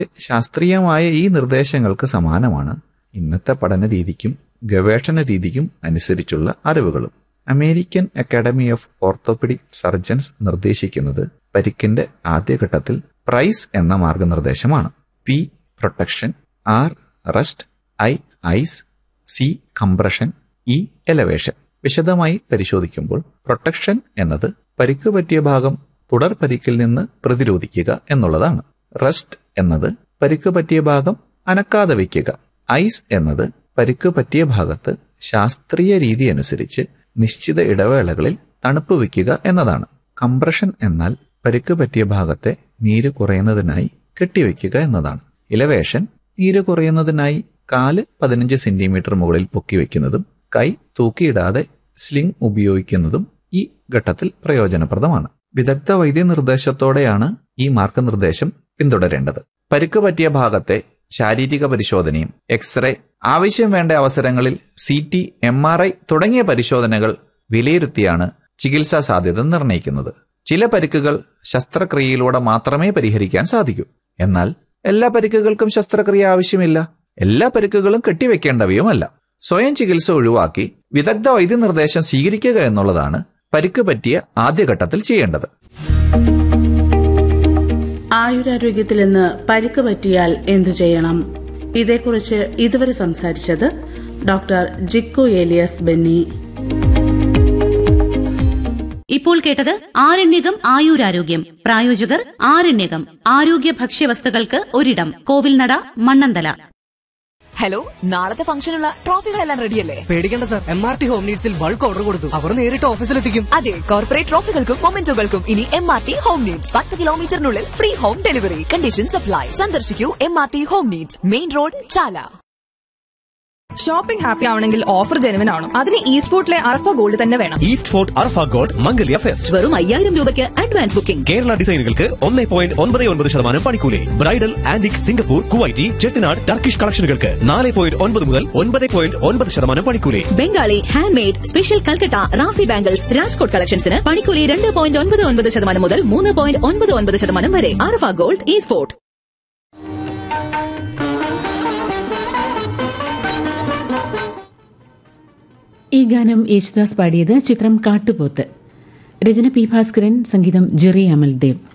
ശാസ്ത്രീയമായ ഈ നിർദ്ദേശങ്ങൾക്ക് സമാനമാണ് ഇന്നത്തെ പഠന രീതിക്കും ഗവേഷണ രീതിക്കും അനുസരിച്ചുള്ള അറിവുകളും American academy of orthopedic surgeons നിർദ്ദേശിക്കുന്നത് പരിക്കിന്റെ ആദ്യഘട്ടത്തിൽ പ്രൈസ് എന്ന മാർഗനിർദ്ദേശമാണ് P protection R rest I ice C compression E elevation വിശദമായി പരിശോധിക്കുമ്പോൾ പ്രൊട്ടക്ഷൻ എന്നത് പരിക്ക് പറ്റിയ ഭാഗം തുടർ പരിക്കിൽ നിന്ന് പ്രതിരോധിക്കുക എന്നുള്ളതാണ് റെസ്റ്റ് എന്നത് പരിക്ക് പറ്റിയ ഭാഗം അനക്കാതെ വയ്ക്കുക ഐസ് എന്നത് പരിക്ക് പറ്റിയ ഭാഗത്ത് ശാസ്ത്രീയ രീതി അനുസരിച്ച് നിശ്ചിത ഇടവേളകളിൽ തണുപ്പ് വയ്ക്കുക എന്നതാണ് കംപ്രഷൻ എന്നാൽ പരിക്ക് പറ്റിയ ഭാഗത്തെ നീര് കുറയുന്നതിനായി കെട്ടിവെക്കുക എന്നതാണ് ഇലവേഷൻ നീര് കുറയുന്നതിനായി കാല് പതിനഞ്ച് സെന്റിമീറ്റർ മുകളിൽ പൊക്കി വെക്കുന്നതും കൈ തൂക്കിയിടാതെ സ്ലിംഗ് ഉപയോഗിക്കുന്നതും ഈ ഘട്ടത്തിൽ പ്രയോജനപ്രദമാണ് വിദഗ്ധ വൈദ്യനിർദ്ദേശത്തോടെയാണ് ഈ മാർഗനിർദ്ദേശം പിന്തുടരേണ്ടത് പരിക്ക് പറ്റിയ ഭാഗത്തെ ശാരീരിക പരിശോധനയും എക്സ്റേ ആവശ്യം വേണ്ട അവസരങ്ങളിൽ C T M R I തുടങ്ങിയ പരിശോധനകൾ വിലയിരുത്തിയാണ് ചികിത്സാ സാധ്യത നിർണ്ണയിക്കുന്നത് ചില പരിക്കുകൾ ശസ്ത്രക്രിയയിലൂടെ മാത്രമേ പരിഹരിക്കാൻ സാധിക്കൂ എന്നാൽ എല്ലാ പരിക്കുകൾക്കും ശസ്ത്രക്രിയ ആവശ്യമില്ല എല്ലാ പരിക്കുകളും കെട്ടിവെക്കേണ്ടവയുമല്ല സ്വയം ചികിത്സ ഒഴിവാക്കി വിദഗ്ധ വൈദ്യനിർദ്ദേശം സ്വീകരിക്കുക എന്നുള്ളതാണ് പരിക്ക് പറ്റിയ ആദ്യഘട്ടത്തിൽ ചെയ്യേണ്ടത് ആയുരാരോഗ്യത്തിൽ നിന്ന് പരിക്ക് പറ്റിയാൽ എന്തു ചെയ്യണം ഇതേക്കുറിച്ച് ഇതുവരെ സംസാരിച്ചത് ഡോക്ടർ ജിക്കു ഏലിയസ് ബെന്നി ഇപ്പോൾ കേട്ടത് ആരണ്യകം ആയുരാരോഗ്യം പ്രായോജകർ ആരണ്യകം ആരോഗ്യ ഭക്ഷ്യവസ്തുക്കൾക്ക് ഒരിടം കോവിൽനട മണ്ണന്തല ഹലോ നാളത്തെ ഫംഗ്ഷനുള്ള ട്രോഫികളെല്ലാം റെഡിയല്ലേ പേടിക്കേണ്ട sir M R T home നീഡ്സിൽ ബൾക്ക് ഓർഡർ കൊടുത്തു അവർ നേരിട്ട് ഓഫീസിലെത്തിക്കും അതെ കോർപ്പറേറ്റ് ട്രോഫികൾക്കും മൊമെന്റോകൾക്കും ഇനി M R T home needs പത്ത് കിലോമീറ്ററിനുള്ളിൽ free home delivery condition supply സന്ദർശിക്കൂ M R T home needs main road Chala shopping happy ആവണമെങ്കിൽ ഓഫർ ജെനുവൻ ആണ് അതിന് ഈസ്റ്റ് ഫോർട്ടിലെ അർഫ ഗോൾഡ് തന്നെ വേണം east fort Arfa gold Mangalya fest വെറും അയ്യായിരം രൂപയ്ക്ക് അഡ്വാൻസ് ബുക്കിംഗ് കേരള ഡിസൈനുകൾക്ക് ഒന്നേ പോയിന്റ് ഒൻപത് ഒൻപത് ശതമാനം പണിക്കൂലി bridal antique Singapore Kuwaiti Chettinad Turkish കളക്ഷനുകൾക്ക് നാല് പോയിന്റ് ഒൻപത് മുതൽ ഒൻപത് പോയിന്റ് ഒൻപത് ശതമാനം പണിക്കൂലി Bengali hand made special Calcutta Rafi bangles Rajkot കളക്ഷൻസിന് പണിക്കൂലി രണ്ട് പോയിന്റ് ഒൻപത് ഒൻപത് ശതമാനം മുതൽ മൂന്ന് പോയിന്റ് ഒൻപത് ഒൻപത് ശതമാനം വരെ അർഫ ഗോൾഡ് ഈ സ്പോർട്ട് ഈ ഗാനം യേശുദാസ് പാടിയത് ചിത്രം കാട്ടുപോത്ത് രചന പി ഭാസ്കരൻ സംഗീതം ജെറി അമൽദേവ്